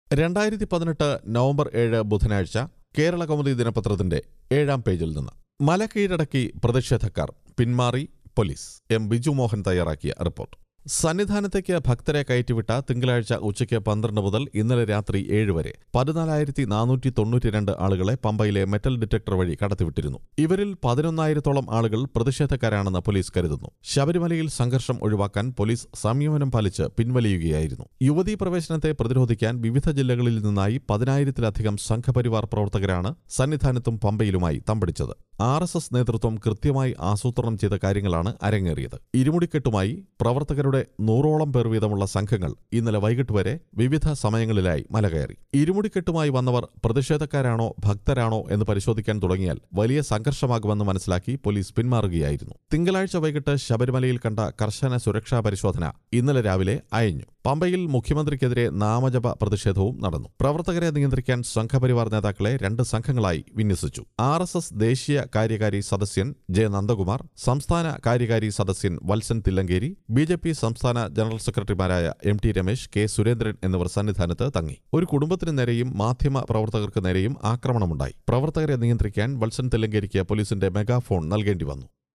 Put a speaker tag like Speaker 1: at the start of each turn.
Speaker 1: രണ്ടായിരത്തി പതിനെട്ട് നവംബർ ഏഴ് ബുധനാഴ്ച കേരള കൗമുദി ദിനപത്രത്തിന്റെ ഏഴാം പേജിൽ നിന്ന് മല കീഴടക്കി പ്രതിഷേധക്കാർ പിന്മാറി പോലീസ് എം ബിജു മോഹൻ തയ്യാറാക്കിയ റിപ്പോർട്ട് സന്നിധാനത്തേക്ക് ഭക്തരെ കയറ്റിവിട്ട തിങ്കളാഴ്ച ഉച്ചയ്ക്ക് പന്ത്രണ്ട് മുതൽ ഇന്നലെ രാത്രി ഏഴ് വരെ പതിനാലായിരത്തി നാനൂറ്റി തൊണ്ണൂറ്റിരണ്ട് ആളുകളെ പമ്പയിലെ മെറ്റൽ ഡിറ്റക്ടർ വഴി കടത്തിവിട്ടിരുന്നു ഇവരിൽ പതിനൊന്നായിരത്തോളം ആളുകൾ പ്രതിഷേധക്കാരാണെന്ന് പോലീസ് കരുതുന്നു ശബരിമലയിൽ സംഘർഷം ഒഴിവാക്കാൻ പോലീസ് സംയമനം പാലിച്ച് പിൻവലിയുകയായിരുന്നു യുവതീ പ്രവേശനത്തെ പ്രതിരോധിക്കാൻ വിവിധ ജില്ലകളിൽ നിന്നായി പതിനായിരത്തിലധികം സംഘപരിവാർ പ്രവർത്തകരാണ് സന്നിധാനത്തും പമ്പയിലുമായി തമ്പടിച്ചത് ആർ എസ് എസ് നേതൃത്വം കൃത്യമായി ആസൂത്രണം ചെയ്ത കാര്യങ്ങളാണ് അരങ്ങേറിയത് ഇരുമുടിക്കെട്ടുമായി പ്രവർത്തകരുടെ നൂറോളം പേർ വീതമുള്ള സംഘങ്ങൾ ഇന്നലെ വൈകിട്ട് വരെ വിവിധ സമയങ്ങളിലായി മലകയറി ഇരുമുടിക്കെട്ടുമായി വന്നവർ പ്രതിഷേധക്കാരാണോ ഭക്തരാണോ എന്ന് പരിശോധിക്കാൻ തുടങ്ങിയാൽ വലിയ സംഘർഷമാകുമെന്ന് മനസ്സിലാക്കി പോലീസ് പിന്മാറുകയായിരുന്നു തിങ്കളാഴ്ച വൈകിട്ട് ശബരിമലയിൽ കണ്ട കർശന സുരക്ഷാ പരിശോധന ഇന്നലെ രാവിലെ അയഞ്ഞു പമ്പയിൽ മുഖ്യമന്ത്രിക്കെതിരെ നാമജപ പ്രതിഷേധവും നടന്നു പ്രവർത്തകരെ നിയന്ത്രിക്കാൻ സംഘപരിവാർ നേതാക്കളെ രണ്ട് സംഘങ്ങളായി വിന്യസിച്ചു ആർ എസ് എസ് ദേശീയ കാര്യകാരി സദസ്യൻ ജെ നന്ദകുമാർ സംസ്ഥാന കാര്യകാരി സദസ്യൻ Valsan Thillankeri B J P സംസ്ഥാന ജനറൽ സെക്രട്ടറിമാരായ M T Ramesh K Surendran എന്നിവർ സന്നിധാനത്ത് തങ്ങി ഒരു കുടുംബത്തിന് നേരെയും മാധ്യമ പ്രവർത്തകർക്ക് നേരെയും ആക്രമണമുണ്ടായി പ്രവർത്തകരെ നിയന്ത്രിക്കാൻ വത്സൻ തില്ലങ്കേരിക്ക് പോലീസിന്റെ മെഗാഫോൺ നൽകേണ്ടി വന്നു